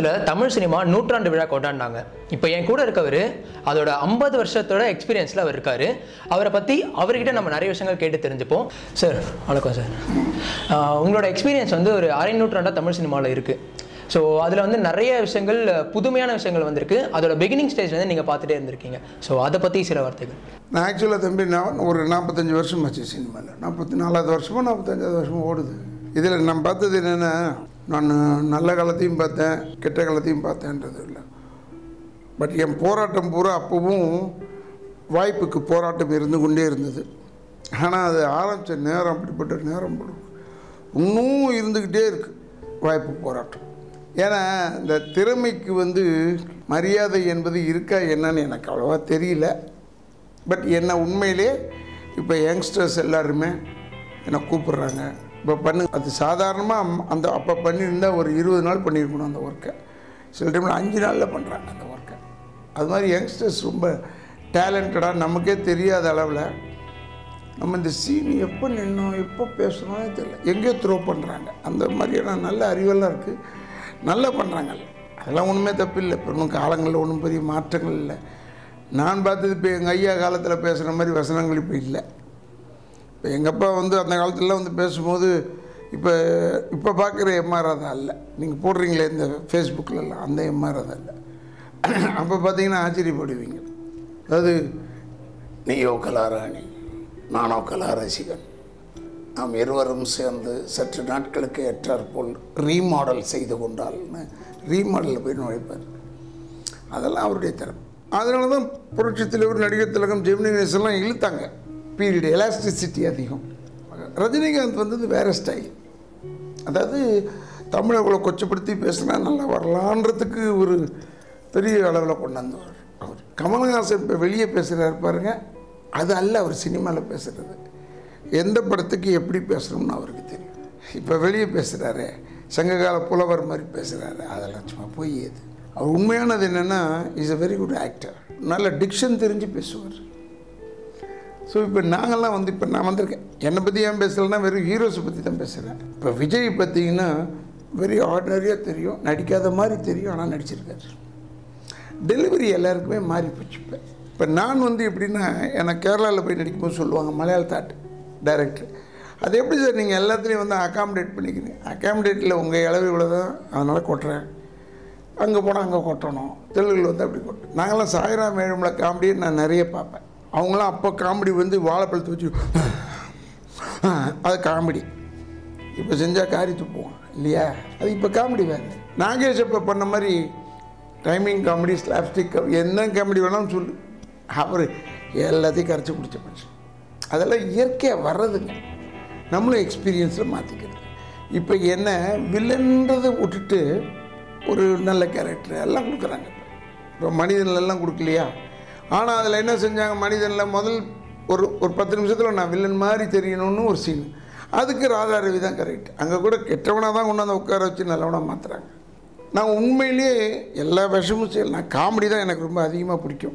சமீபத்தில் தமிழ் சினிமா நூற்றாண்டு விழா கொண்டாடினாங்க இப்போ என் கூட இருக்கவர் அதோட ஐம்பது வருஷத்தோட எக்ஸ்பீரியன்ஸில் அவர் இருக்கார் அவரை பற்றி அவர்கிட்ட நம்ம நிறைய விஷயங்கள் கேட்டு தெரிஞ்சுப்போம் சார் வணக்கம் சார் ஆஹ் உங்களோட எக்ஸ்பீரியன்ஸ் வந்து ஒரு அரை நூற்றாண்டாக தமிழ் சினிமாவில் இருக்குது ஸோ அதில் வந்து நிறைய விஷயங்கள் புதுமையான விஷயங்கள் வந்திருக்கு அதோட பிகினிங் ஸ்டேஜ் வந்து நீங்கள் பார்த்துட்டே இருந்திருக்கீங்க ஸோ அதை பற்றி சில வார்த்தைகள் நான் ஆக்சுவலாக தம்பி நான் ஒரு நாற்பத்தஞ்சு வருஷம் ஆச்சு சினிமாவில் நாற்பத்தி நாலாவது வருஷமோ நாற்பத்தஞ்சாவது வருஷமோ ஓடுது இதில் நான் பார்த்தது என்னென்னா நான் நல்ல காலத்தையும் பார்த்தேன் கெட்ட காலத்தையும் பார்த்தேன்றது இல்லை பட் என் போராட்டம் பூரா அப்பவும் வாய்ப்புக்கு போராட்டம் இருந்து கொண்டே இருந்தது ஆனால் அது ஆரம்பித்த நேரம் அப்படிப்பட்ட நேரம் போடும் இன்னும் இருந்துக்கிட்டே இருக்குது வாய்ப்பு போராட்டம் ஏன்னா இந்த திறமைக்கு வந்து மரியாதை என்பது இருக்கா என்னன்னு எனக்கு அவ்வளோவா தெரியல பட் என்ன உண்மையிலே இப்போ யங்ஸ்டர்ஸ் எல்லாருமே என்னை கூப்பிடுறாங்க இப்போ பண்ணு அது சாதாரணமாக அந்த அப்போ பண்ணியிருந்தா ஒரு இருபது நாள் பண்ணியிருக்கணும் அந்த ஒர்க்கை சில டைமில் அஞ்சு நாளில் பண்ணுறாங்க அந்த ஒர்க்கை அது மாதிரி யங்ஸ்டர்ஸ் ரொம்ப டேலண்டடாக நமக்கே தெரியாத அளவில் நம்ம இந்த சீன் எப்போ நின்னோம் எப்போ பேசணும்னே தெரியல எங்கேயோ த்ரோ பண்ணுறாங்க அந்த மாதிரியான நல்ல அறிவெல்லாம் இருக்குது நல்லா பண்ணுறாங்க அதெல்லாம் ஒன்றுமே தப்பு இல்லை இப்போ இன்னும் காலங்களில் ஒன்றும் பெரிய மாற்றங்கள் இல்லை நான் பார்த்தது இப்போ எங்கள் ஐயா காலத்தில் பேசுகிற மாதிரி வசனங்கள் இப்போ இல்லை இப்போ எங்கள் அப்பா வந்து அந்த காலத்துலலாம் வந்து பேசும்போது இப்போ இப்போ பார்க்குற எம்ஆர் தான் இல்லை நீங்கள் போடுறீங்களே இந்த ஃபேஸ்புக்கிலலாம் அந்த எம்ஆர் தான் இல்லை அப்போ பார்த்தீங்கன்னா ஆச்சரியப்படுவீங்க அதாவது நீயோ கலாராணி நானோ கலாரசிகன் நாம் இருவரும் சேர்ந்து சற்று நாட்களுக்கு ஏற்றாற்போல் ரீமாடல் செய்து கொண்டால்னு ரீமாடலில் போய் நுழைப்பார் அதெல்லாம் அவருடைய திறமை அதனால தான் புரட்சி தலைவர் நடிகர் திலகம் ஜெமினி கணேசன் எல்லாம் இழுத்தாங்க பீரியட் எலாஸ்டிசிட்டி அதிகம் ரஜினிகாந்த் வந்தது வேறு ஸ்டைல் அதாவது தமிழை இவ்வளோ கொச்சப்படுத்தி பேசினா நல்லா வரலான்றதுக்கு ஒரு பெரிய அளவில் கொண்டாந்தவர் அவர் கமலஹாசன் இப்போ வெளியே பேசுகிறாரு பாருங்க அது அல்ல அவர் சினிமாவில் பேசுகிறது எந்த படத்துக்கு எப்படி பேசணும்னு அவருக்கு தெரியும் இப்போ வெளியே பேசுகிறாரு சங்ககால புலவர் மாதிரி பேசுகிறாரு அதெல்லாம் சும்மா போய் அது அவர் உண்மையானது என்னென்னா is a very good actor நல்ல டிக்ஷன் தெரிஞ்சு பேசுவார் ஸோ இப்போ நாங்கள்லாம் வந்து இப்போ நான் வந்திருக்கேன் என்னை பற்றி ஏன் பேசலைன்னா வெறும் ஹீரோஸை பற்றி தான் பேசுகிறேன் இப்போ விஜய் பார்த்தீங்கன்னா வெரி ஆர்டினரியாக தெரியும் நடிக்காத மாதிரி தெரியும் ஆனால் நடிச்சிருக்காரு டெலிவரி எல்லாருக்குமே மாறி போச்சு இப்போ இப்போ நான் வந்து எப்படின்னா எனக்கு கேரளாவில் போய் நடிக்கும்போது சொல்லுவாங்க மலையாள தாட் டைரக்டர் அது எப்படி சார் நீங்கள் எல்லாத்துலேயும் வந்து அகாமடேட் பண்ணிக்கிறீங்க அகாமடேட்டில் உங்கள் இளவு இவ்வளோ தான் அதனால் கொட்டுறேன் அங்கே போனால் அங்கே கொட்டணும் தெலுங்கில் வந்து அப்படி கொட்டணும் நாங்களாம் சாய்ராம் ஏழுமலை காமெடியை நான் நிறைய பார்ப்பேன் அவங்களாம் அப்போ காமெடி வந்து வாழைப்பழத்தை வச்சு அது காமெடி இப்போ செஞ்சால் காரி துப்புவோம் இல்லையா அது இப்போ காமெடி வேறு நாகேஷ் இப்போ பண்ண மாதிரி டைமிங் காமெடி ஸ்லாப்ஸ்டிக் என்ன காமெடி வேணாலும் சொல்லு அவர் எல்லாத்தையும் கரைச்சி பிடிச்ச மனுஷன் அதெல்லாம் இயற்கையாக வர்றதுங்க நம்மளும் எக்ஸ்பீரியன்ஸில் மாற்றிக்கிறது இப்போ என்ன வில்லன்றதை விட்டுட்டு ஒரு நல்ல கேரக்டர் எல்லாம் கொடுக்குறாங்க இப்போ மனிதன்ல எல்லாம் கொடுக்கலையா ஆனால் அதில் என்ன செஞ்சாங்க மனிதனில் முதல் ஒரு ஒரு பத்து நிமிஷத்தில் நான் வில்லன் மாதிரி தெரியணும்னு ஒரு சீன் அதுக்கு ராதா ரவி தான் கரெக்ட் அங்கே கூட கெட்டவனாக தான் கொண்டாந்து உட்கார வச்சு நல்லவனாக மாற்றுறாங்க நான் உண்மையிலேயே எல்லா விஷமும் செய்யலாம் நான் காமெடி தான் எனக்கு ரொம்ப அதிகமாக பிடிக்கும்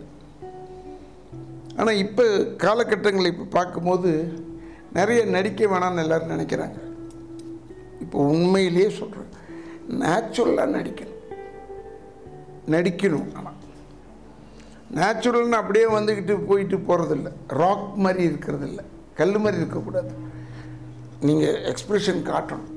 ஆனால் இப்போ காலகட்டங்களை இப்போ பார்க்கும்போது நிறைய நடிக்க வேணாம்னு எல்லோரும் நினைக்கிறாங்க இப்போ உண்மையிலேயே சொல்கிறேன் நேச்சுரலாக நடிக்கணும் நடிக்கணும் ஆனால் நேச்சுரல்னு அப்படியே வந்துக்கிட்டு போயிட்டு போகிறதில்ல ராக் மாதிரி இருக்கிறதில்ல கல் மாதிரி இருக்கக்கூடாது நீங்கள் எக்ஸ்ப்ரெஷன் காட்டணும்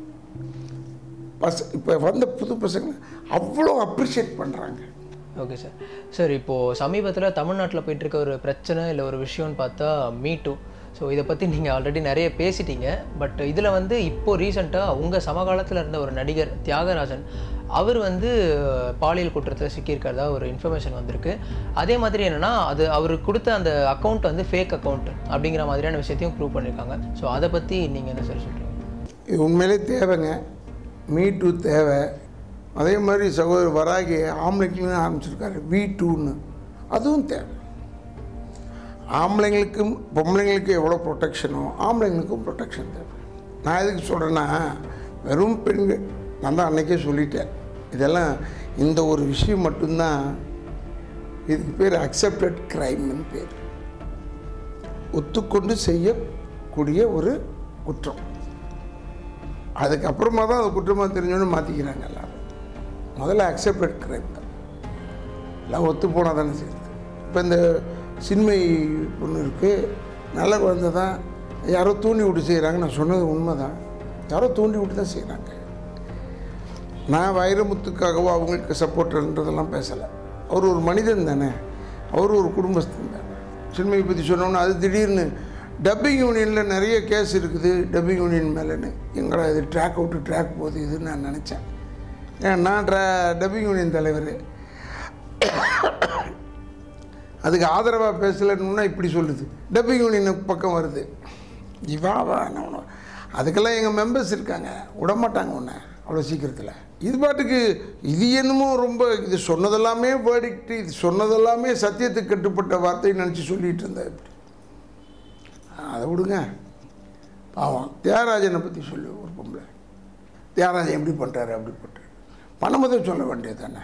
பச இப்போ வந்த புது பசங்க அவ்வளோ அப்ரிஷியேட் பண்ணுறாங்க ஓகே சார் சார் இப்போது சமீபத்தில் தமிழ்நாட்டில் போயிட்டு இருக்க ஒரு பிரச்சனை இல்லை ஒரு விஷயம்னு பார்த்தா மீ டூ ஸோ இதை பற்றி நீங்கள் ஆல்ரெடி நிறைய பேசிட்டீங்க பட் இதில் வந்து இப்போ ரீசெண்டாக உங்கள் சமகாலத்தில் இருந்த ஒரு நடிகர் தியாகராஜன் அவர் வந்து பாலியல் குற்றத்தில் சிக்கியிருக்கிறதா ஒரு இன்ஃபர்மேஷன் வந்திருக்கு அதே மாதிரி என்னென்னா அது அவர் கொடுத்த அந்த அக்கௌண்ட் வந்து ஃபேக் அக்கௌண்ட் அப்படிங்கிற மாதிரியான விஷயத்தையும் ப்ரூவ் பண்ணியிருக்காங்க ஸோ அதை பற்றி நீங்கள் என்ன சார் சொல்கிறீங்க இது உண்மையிலே தேவைங்க மீ டூ தேவை அதே மாதிரி சகோதரர் வராகி ஆம்பளைக்குன்னு ஆரம்பிச்சிருக்காரு வி டூன்னு அதுவும் தேவை ஆம்பளைங்களுக்கும் பொம்பளைங்களுக்கும் எவ்வளோ ப்ரொடெக்ஷனோ ஆம்பளைங்களுக்கும் ப்ரொடெக்ஷன் தேவை நான் எதுக்கு சொல்கிறேன்னா வெறும் பெண்கள் நான் தான் அன்றைக்கே சொல்லிட்டேன் இதெல்லாம் இந்த ஒரு விஷயம் மட்டும்தான் இதுக்கு பேர் அக்செப்டட் க்ரைம்னு பேர் ஒத்துக்கொண்டு செய்யக்கூடிய ஒரு குற்றம் அதுக்கப்புறமா தான் அது குற்றமாக தெரிஞ்சோன்னு மாற்றிக்கிறாங்க எல்லாரும் முதல்ல அக்செப்டட் கிரைம் தான் எல்லாம் ஒத்து போனால் தானே செய்யுது இப்போ இந்த சின்மை பொண்ணு இருக்குது நல்ல குழந்தை தான் யாரோ தூண்டி விட்டு செய்கிறாங்க நான் சொன்னது உண்மை தான் யாரோ தூண்டி விட்டு தான் செய்கிறாங்க நான் வைரமுத்துக்காகவோ அவங்களுக்கு சப்போர்ட்டுன்றதெல்லாம் பேசலை அவர் ஒரு மனிதன் தானே அவர் ஒரு குடும்பஸ்தன் தானே சின்மையை பற்றி சொன்னோன்னா அது திடீர்னு டப்பிங் யூனியனில் நிறைய கேஸ் இருக்குது டப்பிங் யூனியன் மேலேன்னு எங்கடா இது ட்ராக் அவுட்டு ட்ராக் போகுது இதுன்னு நான் நினச்சேன் ஏன் நான் ட்ரா டப்பிங் யூனியன் தலைவர் அதுக்கு ஆதரவாக பேசலைன்னா இப்படி சொல்லுது டப்பிங் யூனியன் பக்கம் வருது இவா வா நான் அதுக்கெல்லாம் எங்கள் மெம்பர்ஸ் இருக்காங்க விடமாட்டாங்க உன்னை அவ்வளோ சீக்கிரத்தில் இது பாட்டுக்கு இது என்னமோ ரொம்ப இது சொன்னதெல்லாமே வேர்டிக்ட் இது சொன்னதெல்லாமே சத்தியத்துக்கு கட்டுப்பட்ட வார்த்தை நினச்சி சொல்லிகிட்டு இருந்தேன் இப்படி அதை விடுங்க பாவம் தியாகராஜனை பற்றி சொல்லு ஒரு பொம்பளை தியாகராஜன் எப்படி பண்ணுறாரு அப்படி பண்ணுறாரு பணமதை சொல்ல வேண்டியது தானே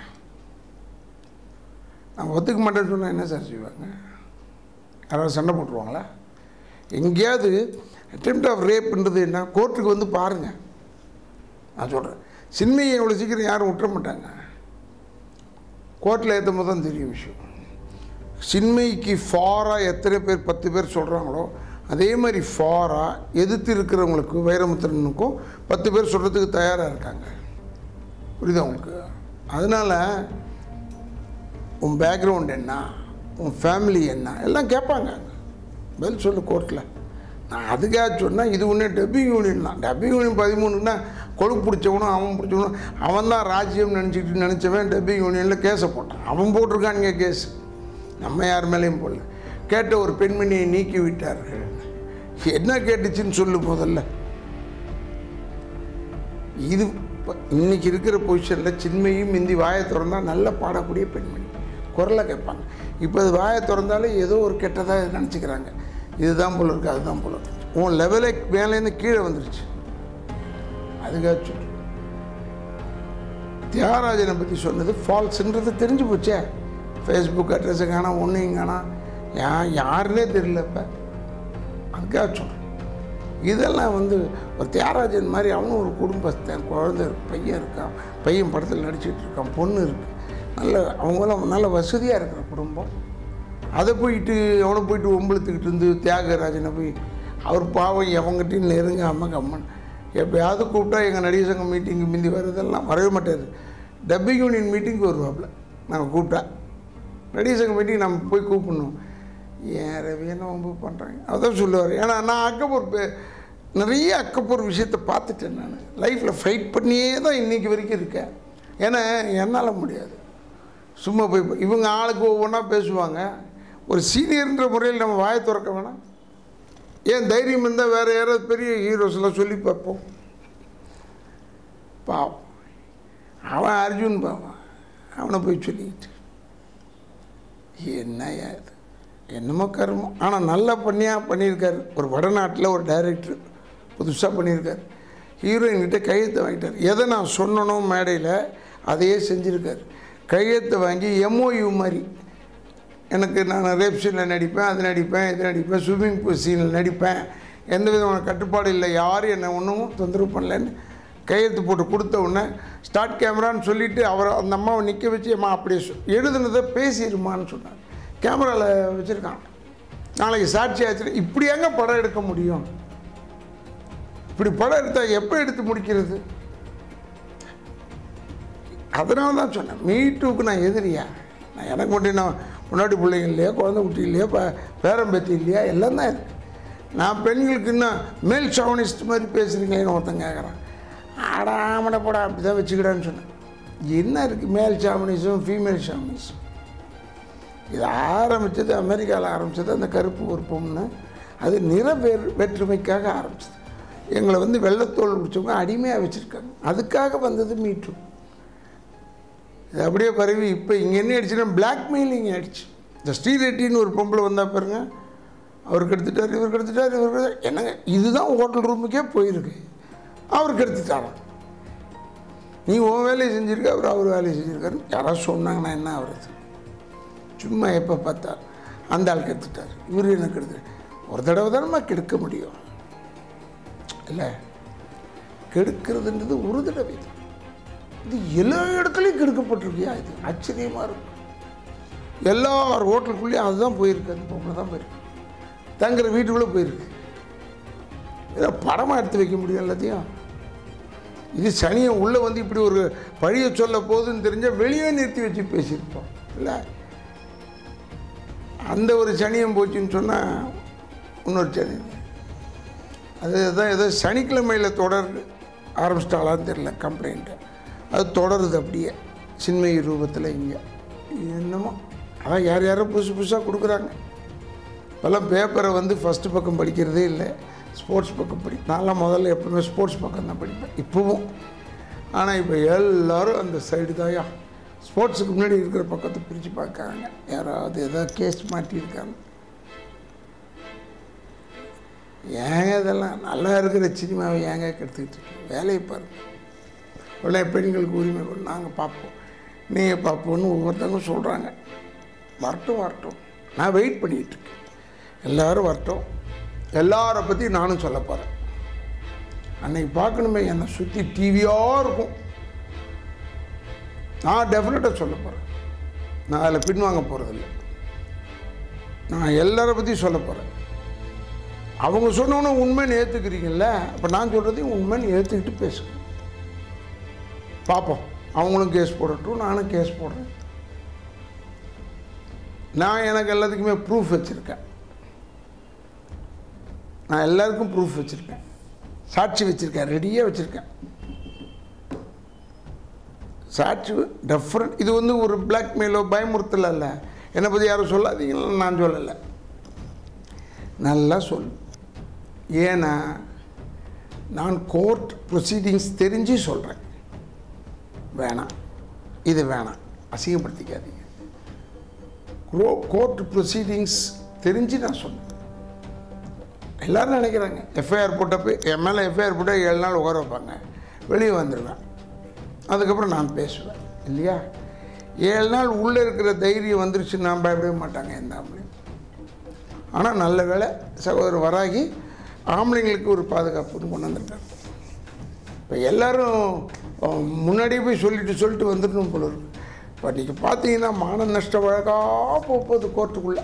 நான் ஒத்துக்க மாட்டேன்னு சொன்னால் என்ன சார் செய்வாங்க யாராவது சண்டை போட்டுருவாங்களா எங்கேயாவது அட்டெம்ட் ஆஃப் ரேப்புன்றது என்ன கோர்ட்டுக்கு வந்து பாருங்கள் நான் சொல்கிறேன் சின்மையை எவ்வளோ சீக்கிரம் யாரும் விட்டுற மாட்டாங்க கோர்ட்டில் ஏற்றும் போது தான் தெரியும் விஷயம் சின்மைக்கு ஃபாராக எத்தனை பேர் பத்து பேர் சொல்கிறாங்களோ அதே மாதிரி ஃபாராக எதிர்த்து இருக்கிறவங்களுக்கு வைரமுத்திரனுக்கும் பத்து பேர் சொல்கிறதுக்கு தயாராக இருக்காங்க புரியுதா உங்களுக்கு அதனால் உன் பேக்ரவுண்ட் என்ன உன் ஃபேமிலி என்ன எல்லாம் கேட்பாங்க பதில் சொல்லு கோர்ட்டில் நான் அதுக்காக சொன்னால் இது ஒன்று டப்பிங் யூனியன் தான் டப்பிங் யூனியன் பதிமூணுன்னா கொழுப்பு பிடிச்சவனும் அவன் பிடிச்சவனும் அவன் தான் ராஜ்யம் நினச்சிக்கிட்டு நினச்சவன் டப்பிங் யூனியனில் கேஸை போட்டான் அவன் போட்டிருக்கானுங்க கேஸ் நம்ம யார் மேலேயும் போடல கேட்ட ஒரு பெண்மணியை நீக்கி விட்டார்கள் என்ன கேட்டுச்சுன்னு சொல்லு முதல்ல இது இப்ப இன்னைக்கு இருக்கிற பொசிஷனில் சின்மையும் மிந்தி வாயை திறந்தா நல்லா பாடக்கூடிய பெண்மணி குரலை கேட்பாங்க இப்போ அது வாயை திறந்தாலே ஏதோ ஒரு கெட்டதாக நினச்சிக்கிறாங்க இதுதான் போல இருக்கு அதுதான் போல இருக்கு உன் லெவலே மேலேருந்து கீழே வந்துருச்சு அதுக்காக சொல்றேன். தியாகராஜனை பற்றி சொன்னது ஃபால்ஸ்ன்றது தெரிஞ்சு போச்சே ஃபேஸ்புக் அட்ரஸை காணா ஒன்றையும் காணா யா யாருன்னே தெரியல இப்போ அதுக்காக சொல்கிறேன் இதெல்லாம் வந்து ஒரு தியாகராஜன் மாதிரி அவனும் ஒரு குடும்பஸ்தன் குழந்தை இருக்கு பையன் இருக்கான் பையன் படத்தில் நடிச்சிட்டு இருக்கான் பொண்ணு இருக்குது நல்ல அவங்களாம் நல்ல வசதியாக இருக்கிற குடும்பம் அதை போயிட்டு அவனை போயிட்டு ஒம்பளுத்துக்கிட்டு இருந்து தியாகராஜனை போய் அவர் பாவம் எவங்கிட்டையும் நெருங்காமல் கம்மன் எப்பயாவது கூப்பிட்டா எங்கள் நடிகர் சங்கம் மீட்டிங்கு மிந்தி வர்றதெல்லாம் வரவே மாட்டார் டப்பிங் யூனியன் மீட்டிங்க்கு வருவாப்புல நாங்கள் கூப்பிட்டா நடிகர் சங்கம் மீட்டிங் நம்ம போய் கூப்பிடணும் ஏன் ரவி என்ன ரொம்ப பண்ணுறாங்க அதான் சொல்லுவார் ஏன்னா நான் அக்கப்பூர் பே நிறைய அக்கப்பூர் விஷயத்தை பார்த்துட்டேன் நான் லைஃப்பில் ஃபைட் பண்ணியே தான் இன்றைக்கி வரைக்கும் இருக்கேன் ஏன்னா என்னால் முடியாது சும்மா போய் இவங்க ஆளுக்கு ஒவ்வொன்றா பேசுவாங்க ஒரு சீனியர்ன்ற முறையில் நம்ம வாயை திறக்க வேணாம் ஏன் தைரியம் இருந்தால் வேறு யாராவது பெரிய ஹீரோஸ்லாம் சொல்லி பார்ப்போம் பாவம் அவன் அர்ஜுன் பாவன் அவனை போய் சொல்லிக்கிட்டு என்னையா இது என்னமோ கர்மம் ஆனால் நல்லா பண்ணியாக பண்ணியிருக்காரு ஒரு வடநாட்டில் ஒரு டைரக்டர் புதுசாக பண்ணியிருக்காரு ஹீரோயின்கிட்ட கையெழுத்து வாங்கிட்டார் எதை நான் சொன்னனோ மேடையில் அதையே செஞ்சுருக்காரு கையெழுத்து வாங்கி எம்ஓயு மாதிரி எனக்கு நான் ரேப் சீனில் நடிப்பேன் அது நடிப்பேன் இது நடிப்பேன் ஸ்விம்மிங் பூல் சீனில் நடிப்பேன் எந்த விதமான கட்டுப்பாடு இல்லை யாரும் என்னை ஒன்றும் தொந்தரவு பண்ணலன்னு கையெழுத்து போட்டு கொடுத்த உடனே ஸ்டார்ட் கேமரான்னு சொல்லிவிட்டு அவரை அந்த அம்மாவை நிற்க வச்சு அம்மா அப்படி சொ- எழுதுனதை பேசிடுமான்னு சொன்னார் கேமராவில் வச்சுருக்கான் நாளைக்கு சாட்சி ஆச்சு இப்படி எங்க படம் எடுக்க முடியும் இப்படி படம் எடுத்தால் எப்போ எடுத்து முடிக்கிறது அதனால தான் சொன்னேன் மீட்டுக்கு நான் எதிரியா நான் எனக்கு மட்டும் நான் முன்னாடி பிள்ளைங்க இல்லையா குழந்தை குட்டி இல்லையா ப பேரம்பேத்தி இல்லையா எல்லாம் தான் இருக்குது நான் பெண்களுக்கு இன்னும் மேல் ஷவனிஸ்ட் மாதிரி பேசுகிறீங்களேன்னு ஒருத்தன் கேட்குறான் ஆடாமட போடா அப்படி தான் வச்சுக்கிடான்னு சொன்னேன் என்ன இருக்குது மேல் ஷாமனிசம் ஃபீமேல் ஷாமனிசம் இது ஆரம்பித்தது அமெரிக்காவில் ஆரம்பித்தது அந்த கருப்பு விருப்பம்னு அது நிற வேறு வேற்றுமைக்காக ஆரம்பிச்சது எங்களை வந்து வெள்ளத்தோல் பிடிச்சவங்க அடிமையாக வச்சுருக்காங்க அதுக்காக வந்தது மீட்டு இது அப்படியே பரவி இப்போ இங்கே என்ன ஆயிடுச்சுன்னா பிளாக்மெயிலிங் ஆயிடுச்சு இந்த ஸ்ரீரெட்டின்னு ஒரு பொம்பளை வந்தால் பாருங்க அவருக்கு எடுத்துட்டார் இவருக்கு எடுத்துட்டார் இவருக்கு எடுத்துட்டார். என்னங்க இதுதான் ஹோட்டல் ரூமுக்கே போயிருக்கு அவருக்கு எடுத்துட்டாராம் நீ உன் வேலையை செஞ்சுருக்க அவர் அவர் வேலையை செஞ்சுருக்காரு யாராவது சொன்னாங்கன்னா என்ன ஆகுறது சும்மா எப்போ பார்த்தா அந்த ஆள் கெடுத்துட்டார் இவர் என்ன கெடுத்து ஒரு தடவை தானே கெடுக்க முடியும் இல்லை கெடுக்கிறதுன்றது ஒரு தடவை தான் இது எல்லா இடத்துலையும் கெடுக்கப்பட்டிருக்கியா இது ஆச்சரியமாக இருக்கும் எல்லா ஹோட்டலுக்குள்ளேயும் அதுதான் போயிருக்கு அந்த பொம்பளை தான் போயிருக்கு தங்குற வீட்டுக்குள்ளே போயிருக்கு இதை படமாக எடுத்து வைக்க முடியும் எல்லாத்தையும் இது சனியை உள்ளே வந்து இப்படி ஒரு பழிய சொல்ல போகுதுன்னு தெரிஞ்சால் வெளியே நிறுத்தி வச்சு பேசியிருப்போம் இல்லை அந்த ஒரு சனியம் போச்சுன்னு சொன்னால் இன்னொரு சனி அதுதான் ஏதோ சனிக்கிழமையில் தொடர் ஆரம்பிச்சிட்டாலான்னு தெரியல கம்ப்ளைண்ட்டு அது தொடருது அப்படியே சின்மை ரூபத்தில் இங்கே என்னமோ அதான் யார் யாரோ புதுசு புதுசாக கொடுக்குறாங்க இப்போல்லாம் பேப்பரை வந்து ஃபஸ்ட்டு பக்கம் படிக்கிறதே இல்லை ஸ்போர்ட்ஸ் பக்கம் படி நான்லாம் முதல்ல எப்பவுமே ஸ்போர்ட்ஸ் பக்கம் தான் படிப்பேன் இப்போவும் ஆனால் இப்போ எல்லாரும் அந்த சைடு தாயா ஸ்போர்ட்ஸுக்கு முன்னாடி இருக்கிற பக்கத்தை பிரித்து பார்க்குறாங்க யாராவது ஏதாவது கேஸ் மாட்டியிருக்காங்க ஏங்க இதெல்லாம் நல்லா இருக்கிற சினிமாவை ஏங்க கெடுத்துக்கிட்டு இருக்கு வேலையை பாருங்க உடனே பெண்களுக்கு உரிமை கொடு நாங்கள் பார்ப்போம் நீங்கள் பார்ப்போன்னு ஒவ்வொருத்தவங்க சொல்கிறாங்க வரட்டும் வரட்டும் நான் வெயிட் பண்ணிகிட்டு இருக்கேன் எல்லோரும் வரட்டும் எல்லாரை பற்றி நானும் சொல்ல போகிறேன் அன்னைக்கு பார்க்கணுமே என்னை சுற்றி டிவியாக இருக்கும் நான் டெஃபினட்டாக சொல்ல போகிறேன் நான் அதில் பின்வாங்க போகிறதில்ல நான் எல்லாரை பற்றியும் சொல்ல போகிறேன் அவங்க சொன்னோன்னு உண்மைன்னு ஏற்றுக்கிறீங்கல்ல அப்போ நான் சொல்கிறதையும் உண்மைன்னு ஏற்றுக்கிட்டு பேசுங்க பார்ப்போம் அவங்களும் கேஸ் போடட்டும் நானும் கேஸ் போடுறேன் நான் எனக்கு எல்லாத்துக்குமே ப்ரூஃப் வச்சுருக்கேன் நான் எல்லாருக்கும் ப்ரூஃப் வச்சுருக்கேன் சாட்சி வச்சுருக்கேன் ரெடியாக வச்சுருக்கேன் சாட்சி டெஃபரண்ட் இது வந்து ஒரு பிளாக்மெயிலோ பயமுறுத்தல இல்லை என்னை பற்றி யாரும் சொல்லாதீங்கன்னு நான் சொல்லலை நல்லா சொல் ஏன்னா நான் கோர்ட் ப்ரொசீடிங்ஸ் தெரிஞ்சு சொல்கிறேன் வேணாம் இது வேணாம் அசிங்கப்படுத்திக்காதீங்க கோர்ட் ப்ரொசீடிங்ஸ் தெரிஞ்சு நான் சொன்னேன் எல்லாரும் நினைக்கிறாங்க எஃப்ஐஆர் போட்டப்போ என் மேலே எஃப்ஐஆர் போட்டால் ஏழு நாள் உட்கார வைப்பாங்க வெளியே வந்துடுவேன் அதுக்கப்புறம் நான் பேசுவேன் இல்லையா ஏழு நாள் உள்ளே இருக்கிற தைரியம் வந்துருச்சு நான் பயப்படவே மாட்டாங்க எந்த ஆம்பளையும் ஆனால் நல்ல வேலை சகோதரர் வராகி ஆம்பளைங்களுக்கு ஒரு பாதுகாப்புன்னு கொண்டு வந்துட்டார் இப்போ எல்லோரும் முன்னாடியே போய் சொல்லிட்டு சொல்லிட்டு வந்துடணும் போல இருக்கு இப்போ நீங்கள் பார்த்தீங்கன்னா மான நஷ்ட வழக்காக போகுது கோர்ட்டுக்குள்ளே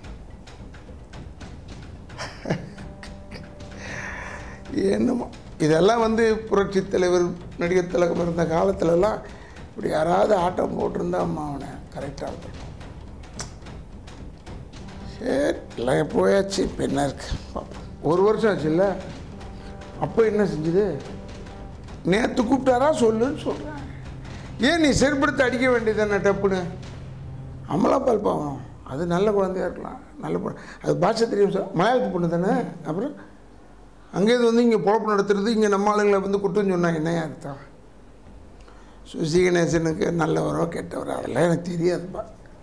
என்னமோ இதெல்லாம் வந்து புரட்சி தலைவர் நடிகர் திலகம் இருந்த காலத்துலலாம் இப்படி யாராவது ஆட்டம் போட்டிருந்தா அம்மா அவனை கரெக்டாக இருக்கும் சரி எல்லாம் போயாச்சு இப்போ என்ன இருக்கு பார்ப்போம் ஒரு வருஷம் ஆச்சுல்ல அப்போ என்ன செஞ்சுது நேற்று கூப்பிட்டாரா சொல்லுன்னு சொல்கிறேன் ஏன் நீ செருப்படுத்த அடிக்க வேண்டியதானே டப்புன்னு அமலாபால் பாவம் அது நல்ல குழந்தையா இருக்கலாம் நல்ல பொண்ணு அது பாஷை தெரியும் சார் மலையாளத்து பொண்ணு தானே அப்புறம் அங்கேருந்து வந்து இங்கே பொழப்பு நடத்துறது இங்கே நம்ம ஆளுங்களை வந்து குட்டுன்னு சொன்னாங்க என்னையா அர்த்தம் சுசி கணேசனுக்கு நல்லவரோ கெட்டவரோ அதெல்லாம் எனக்கு தெரியாதுப்பா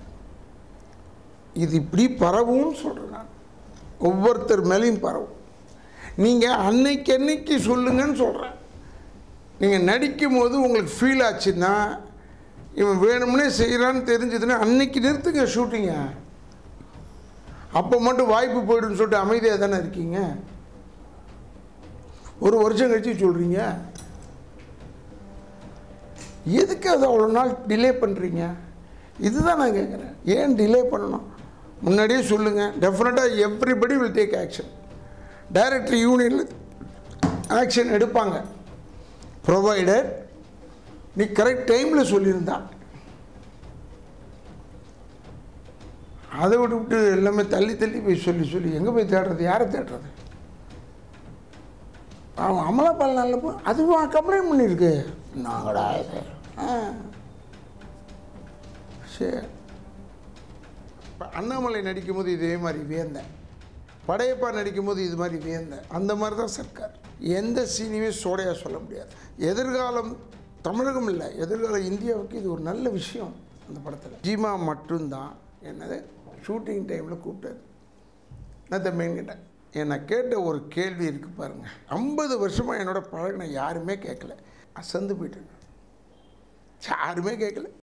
இது இப்படி பரவும்னு சொல்கிறேன் நான் ஒவ்வொருத்தர் மேலேயும் பரவும் நீங்கள் அன்னைக்கு அன்னைக்கு சொல்லுங்கன்னு சொல்கிறேன் நீங்கள் நடிக்கும் போது உங்களுக்கு ஃபீல் ஆச்சுன்னா இவன் வேணும்னே செய்கிறான்னு தெரிஞ்சதுன்னா அன்னைக்கு நிறுத்துங்க ஷூட்டிங்க அப்போ மட்டும் வாய்ப்பு போய்டுன்னு சொல்லிட்டு அமைதியாக தானே இருக்கீங்க ஒரு வருஷம் கழிச்சு சொல்கிறீங்க எதுக்கு அதை அவ்வளோ நாள் டிலே பண்ணுறீங்க இதுதான் நான் கேட்குறேன் ஏன் டிலே பண்ணணும் முன்னாடியே சொல்லுங்கள் டெஃபினட்டாக everybody will take action director யூனியனில் ஆக்ஷன் எடுப்பாங்க ப்ரொவைடட் நீ கரெக்ட் டைமில் சொல்லியிருந்தா அதை விட்டு விட்டு எல்லாமே தள்ளி தள்ளி போய் சொல்லி சொல்லி எங்கே போய் தேடுறது யாரை தேடுறது அவன் அமலாபால் நல்ல போ அதுவும் கம்ப்ளைண்ட் பண்ணியிருக்கு நாங்கடா இது ஆ சரி இப்போ அண்ணாமலை நடிக்கும்போது இதே மாதிரி வியந்தேன் படையப்பா நடிக்கும்போது இது மாதிரி வியந்தேன் அந்த மாதிரி தான் சர்க்கார் எந்த சீனையுமே சோடையாக சொல்ல முடியாது எதிர்காலம் தமிழகம் இல்லை எதிர்கால இந்தியாவுக்கு இது ஒரு நல்ல விஷயம் அந்த படத்தில் ஜீமா மட்டும்தான் என்னது ஷூட்டிங் டைமில் கூப்பிட்டாரு நான் தம்பின்னு கேட்டேன் என்னை கேட்ட ஒரு கேள்வி இருக்குது பாருங்கள் ஐம்பது வருஷமாக என்னோட பழகின யாருமே கேட்கல அசந்து போயிட்டேங்க யாருமே கேட்கல